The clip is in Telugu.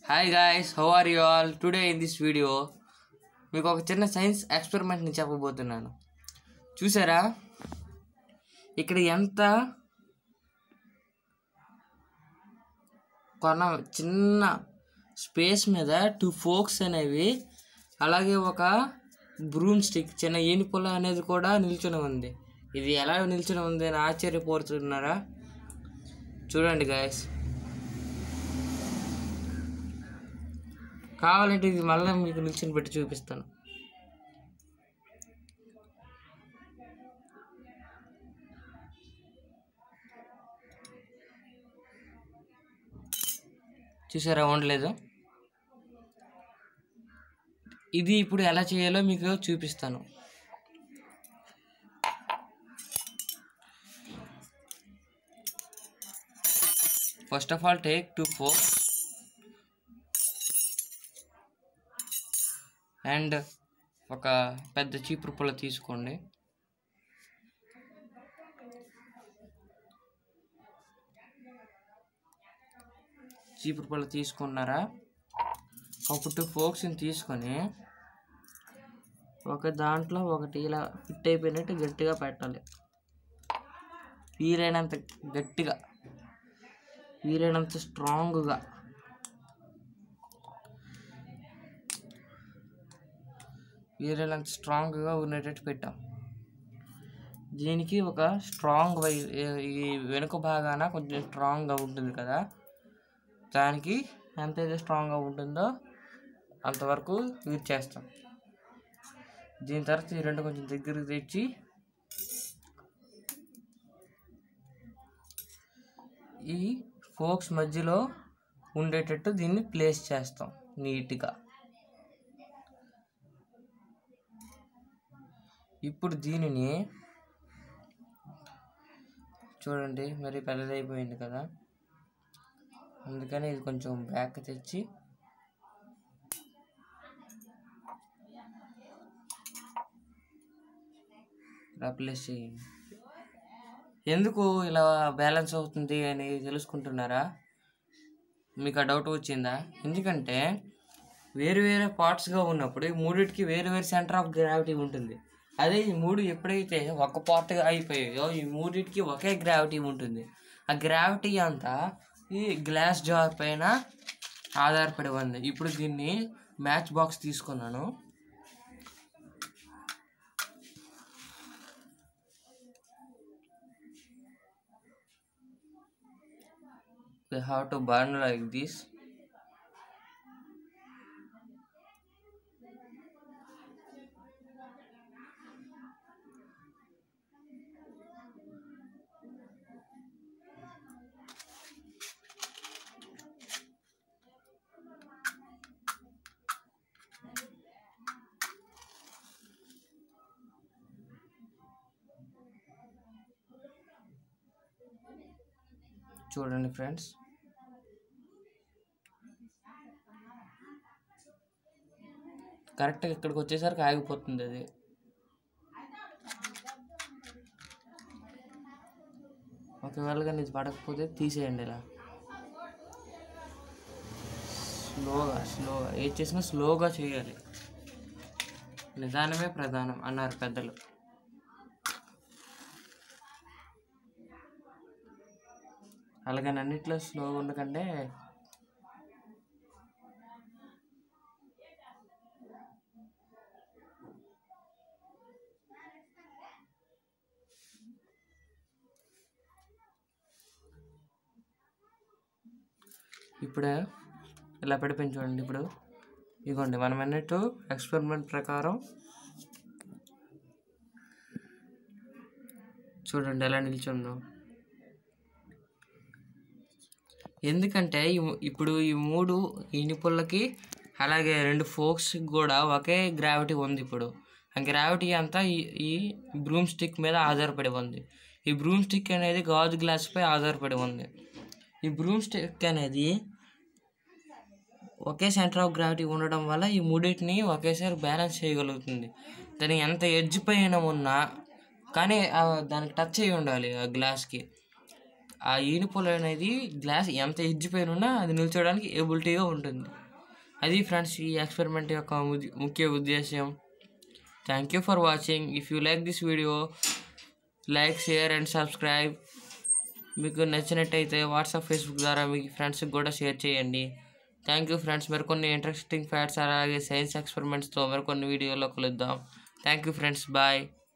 hi guys how are you all today in this video మీకు ఒక చిన్న సైన్స్ ఎక్స్పెరిమెంట్ని చెప్పబోతున్నాను చూసారా ఇక్కడ ఎంత కొన చిన్న స్పేస్ మీద టూ ఫోక్స్ అనేవి అలాగే ఒక బ్రూమ్ స్టిక్ చిన్న ఏనుపుల అనేది కూడా నిల్చుని ఉంది ఇది ఎలా నిల్చుని ఉంది అని ఆశ్చర్యపోతున్నారా చూడండి గాయస్ కావాలంటే ఇది మళ్ళీ మీకు నిల్చుని పెట్టి చూపిస్తాను చూసారా ఉండలేదు ఇది ఇప్పుడు ఎలా చేయాలో మీకు చూపిస్తాను first of all take two four and ఒక పెద్ద చీపురు పుల్ల తీసుకోండి చీపురు పుల్ల తీసుకున్నారా అప్పుడు టూ ఫోక్స్ని తీసుకొని ఒక దాంట్లో ఒకటి ఇలా ఫిట్ అయిపోయినట్టు గట్టిగా పెట్టాలి వీలైనంత గట్టిగా వీలైనంత స్ట్రాంగ్గా వీలైనంత స్ట్రాంగ్గా ఉండేటట్టు పెట్టాం దీనికి ఒక స్ట్రాంగ్ వై ఈ వెనుక భాగాన కొంచెం స్ట్రాంగ్గా ఉంటుంది కదా దానికి ఎంతైతే స్ట్రాంగ్గా ఉంటుందో అంతవరకు యూజ్ చేస్తాం దీని తర్వాత ఈ రెండు కొంచెం దగ్గరికి తెచ్చి ఈ ఫోక్స్ మధ్యలో ఉండేటట్టు దీన్ని ప్లేస్ చేస్తాం నీట్గా ఇప్పుడు దీనిని చూడండి మరి పెద్దదైపోయింది కదా అందుకని ఇది కొంచెం బ్యాక్ తెచ్చి ఇలా ప్లేస్ చేయండి ఎందుకు ఇలా బ్యాలెన్స్ అవుతుంది అని తెలుసుకుంటున్నారా మీకు ఆ డౌట్ వచ్చిందా ఎందుకంటే వేరు వేరే పార్ట్స్గా ఉన్నప్పుడు ఈ మూడిటికి వేరు వేరు సెంటర్ ఆఫ్ గ్రావిటీ ఉంటుంది అదే ఈ మూడు ఎప్పుడైతే ఒక పార్ట్గా అయిపోయాయో ఈ మూడిటికి ఒకే గ్రావిటీ ఉంటుంది ఆ గ్రావిటీ అంతా ఈ గ్లాస్ జార్ పైన ఆధారపడి ఉంది ఇప్పుడు దీన్ని మ్యాచ్ బాక్స్ తీసుకున్నాను we have to burn like this చూడండి ఫ్రెండ్స్ కరెక్ట్గా ఇక్కడికి వచ్చేసరికి ఆగిపోతుంది అది ఒకవేళ కానీ ఇది పడకపోతే తీసేయండి ఇలా స్లోగా స్లోగా ఏది చేసినా స్లోగా చేయాలి నిదానమే ప్రధానం అన్నారు పెద్దలు అలాగని అన్నిట్లో స్లోగా ఉండకంటే ఇప్పుడు ఇలా పడిపోయింది చూడండి ఇప్పుడు ఇదిగోండి మనం అన్నట్టు ఎక్స్పెరిమెంట్ ప్రకారం చూడండి ఎలా నిల్చుందో ఎందుకంటే ఈ ము- ఇప్పుడు ఈ మూడు ఇనుపుల్లకి అలాగే రెండు ఫోక్స్కి కూడా ఒకే గ్రావిటీ ఉంది ఇప్పుడు ఆ గ్రావిటీ అంతా ఈ ఈ బ్రూమ్ స్టిక్ మీద ఆధారపడి ఉంది ఈ బ్రూమ్ స్టిక్ అనేది గాజు గ్లాస్పై ఆధారపడి ఉంది ఈ బ్రూమ్ స్టిక్ అనేది ఒకే సెంటర్ ఆఫ్ గ్రావిటీ ఉండడం వల్ల ఈ మూడింటిని ఒకేసారి బ్యాలెన్స్ చేయగలుగుతుంది దాని ఎంత ఎడ్జ్ పైన ఉన్నా కానీ ఆ దానికి టచ్ అయి ఉండాలి ఆ గ్లాస్కి ఆ ఈనుపులు అనేది గ్లాస్ ఎంత ఎడ్జిపోయిన ఉన్నా అది నిల్చోడానికి ఏబిలిటీగా ఉంటుంది అది ఫ్రెండ్స్ ఈ ఎక్స్పెరిమెంట్ యొక్క ఉద్- ముఖ్య ఉద్దేశం thank you for watching if you like this video like share and subscribe మీకు నచ్చినట్టయితే వాట్సాప్ ఫేస్బుక్ ద్వారా మీ ఫ్రెండ్స్కి కూడా షేర్ చేయండి థ్యాంక్ యూ ఫ్రెండ్స్ మరికొన్ని ఇంట్రెస్టింగ్ ఫ్యాక్ట్స్ అలాగే సైన్స్ ఎక్స్పెరిమెంట్స్తో మరికొన్ని వీడియోలో కలుద్దాం థ్యాంక్ యూ ఫ్రెండ్స్ బాయ్